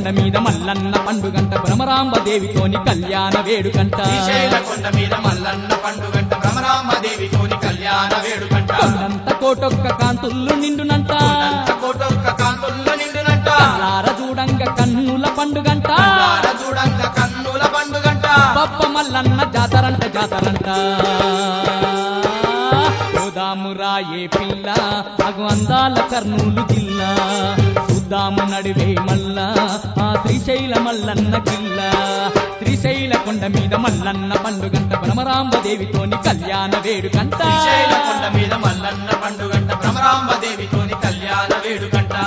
కొండ మీద మల్లన్న పండుగంట భ్రమరాంబ దేవితోని కళ్యాణ వేడుకంట శ్రీశైల కొండ మీద మల్లన్న పండుగంట భ్రమరాంబదేవితోని కళ్యాణ వేడుకంట కొండంత కోటొక్క కాంతుల్లు నిండునంట కొండంత కోటొక్క కాంతుల్లో నిండునంట కల్లార చూడంగ కన్నుల పండుగంట కళ్ళార చూడంగ కన్నుల పండుగంట బప్ప మల్లన్న జాతరంట జాతరంట చూదాము రాయే పిల్ల అగు అందాల కర్నూలు జిల్లా చూద్దాము నడివే మల్ల ఆ శ్రీశైల మల్లన్న కిల్ల శ్రీశైల కొండ మీద మల్లన్న పండుగంట భ్రమరాంబ దేవితోని కళ్యాణ వేడుకంట శ్రీశైల కొండ మీద మల్లన్న పండుగంట భ్రమరాంబదేవితోని కళ్యాణ వేడుకంట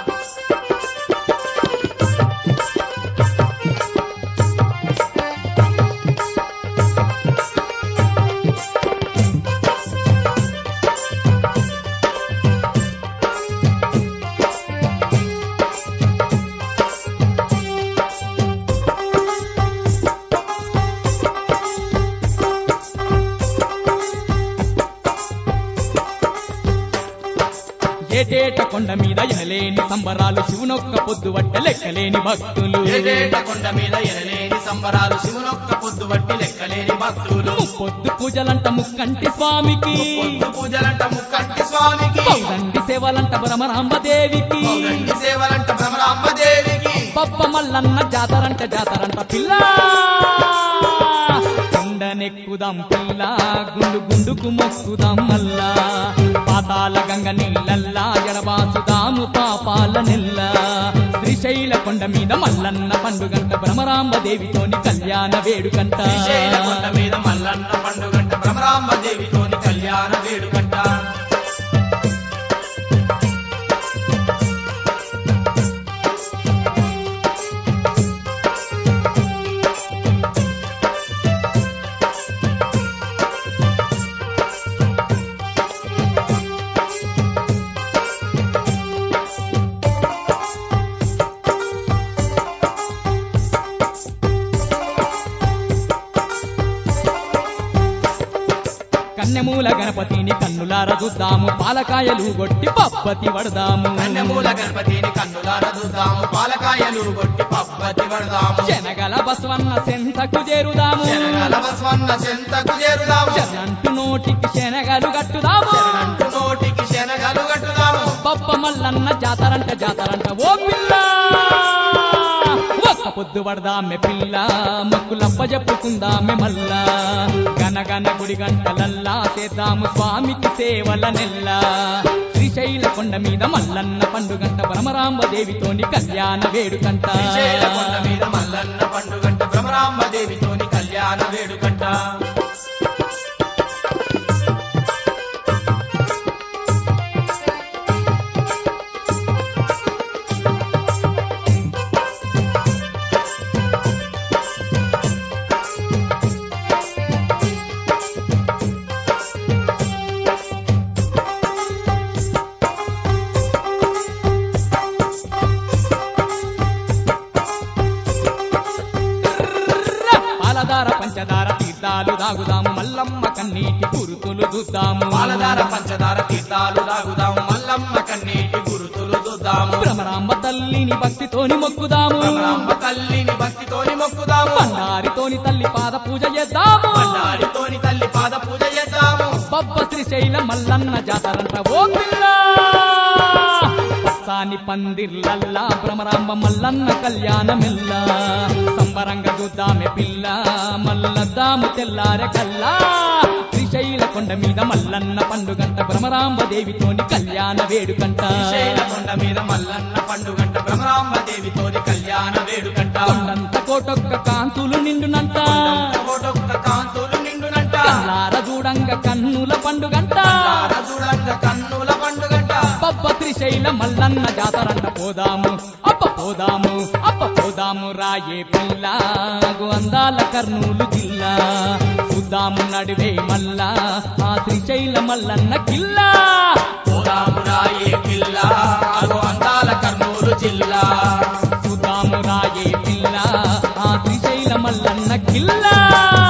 ఏటేట కొండ మీద ఎనలేని సంబరాలు శివునొక్క పొద్దు వట్ట లెక్కలేని భక్తులు ఏటేట కొండ మీద ఎనలేని సంబరాలు శివునొక్క పొద్దు వట్టి లెక్కలేని భక్తులు పొద్దు పూజలంట ముక్కంటి స్వామికి పొద్దు పూజలంట ముక్కంటి స్వామికి పౌరండి సేవలంట భ్రమరాంబ దేవికి పౌరండి సేవలంట భ్రమరాంబదేవికి పప్ప మల్లన్న జాతరంట జాతరంట పిల్ల కొండనెక్కుదాం పిల్ల గుండు గుండుకు మొక్కుదాం మల్లా పాతాల గంగ నీళ్ళల్లా ఎడబాసుదాము పాపాల నెల్ల శ్రీశైల కొండ మీద మల్లన్న పండుగంట భ్రమరాంబ దేవితోని కళ్యాణ వేడుకంట శ్రీశైల కొండ మీద మల్లన్న పండుగంట భ్రమరాంబదేవితోని కళ్యాణ వేడుకంట కన్నెమూల గణపతిని కన్నులార చూద్దాము పాలకాయలు గొట్టి పప్పతి వడదాము కన్యమూల గణపతిని కన్నులార చూద్దాము పాలకాయలు కొట్టి పబ్బతి పడదాము శనగల బసవన్న సెంతకు చేరుదాము శనగల బస్వన్న చెంతకు చేరుదాము శరణంటు నోటికి శనగలు కట్టుదాము శరణంటు నోటికి శనగలు కట్టుదాము పప్ప మల్లన్న జాతరంట జాతరంట ఓ పిల్ల ఒక్క పొద్దు పడదామె పిల్ల మొక్కులప్ప చెప్పుకుందామె మల్లా గనగన గుడి గంటలల్లా చేద్దాము స్వామికి సేవల నెల్ల శ్రీశైల కొండ మీద మల్లన్న పండుగంట భ్రమరాంబ దేవితోని కళ్యాణ వేడుకంట శ్రీశైల కొండ మీద మల్లన్న పండుగంట భ్రమరాంబదేవితోని కళ్యాణ వేడుకంట పాలధార పంచదార తీర్థాలు దాగుదాము మల్లమ్మ కన్నీటి గురుతులు చూద్దాము పాలధార పంచదార తీర్థాలు దాగుదాము మల్లమ్మ కన్నీటి గురుతులు చూద్దాము భ్రమరాంబ తల్లిని భక్తితోని మొక్కుదాము భ్రమరాంబ తల్లిని భక్తితోని మొక్కుదాము బండారితోని తల్లి పాద పూజ చేద్దాము బండారితోని తల్లి పాద పూజ చేద్దాము బొబ్బ శ్రీశైల మల్లన్న జాతరంట ఓ పిల్ల పచ్చాని పందిర్లల్లా భ్రమరాంబ మల్లన్న కళ్యాణమెల్ల సంబరంగా చూద్దామె పిల్ల మల్లద్దాము తెల్లారె కల్లా శ్రీశైల కొండ మీద మల్లన్న పండుగంట భ్రమరాంబ దేవితోని కళ్యాణ వేడుకంట శ్రీశైల కొండ మీద మల్లన్న పండుగంట భ్రమరాంబ దేవితోని కళ్యాణ వేడుకంట కొండంత కోటొక్క కాంతులు నిండునంట కోటొక్క కాంతులు నిండునంట కల్లార చూడంగ కన్నుల పండుగంట తార చూడంగ కన్నుల పండుగంట పబ్బ శ్రీశైల మల్లన్న జాతరంట పోదాము అప్ప పోదాము అప్ప పోదాము రాయే పిల్ల అగు అందాల కర్నూలు జిల్లా చూద్దాము నడివే మల్లా ఆ శ్రీశైల మల్లన్న కిల్లా పోదాము రాయే పిల్ల అగో అందాల కర్నూలు జిల్లా చూద్దాము రాయే పిల్ల ఆ శ్రీశైల మల్లన్న కిల్లా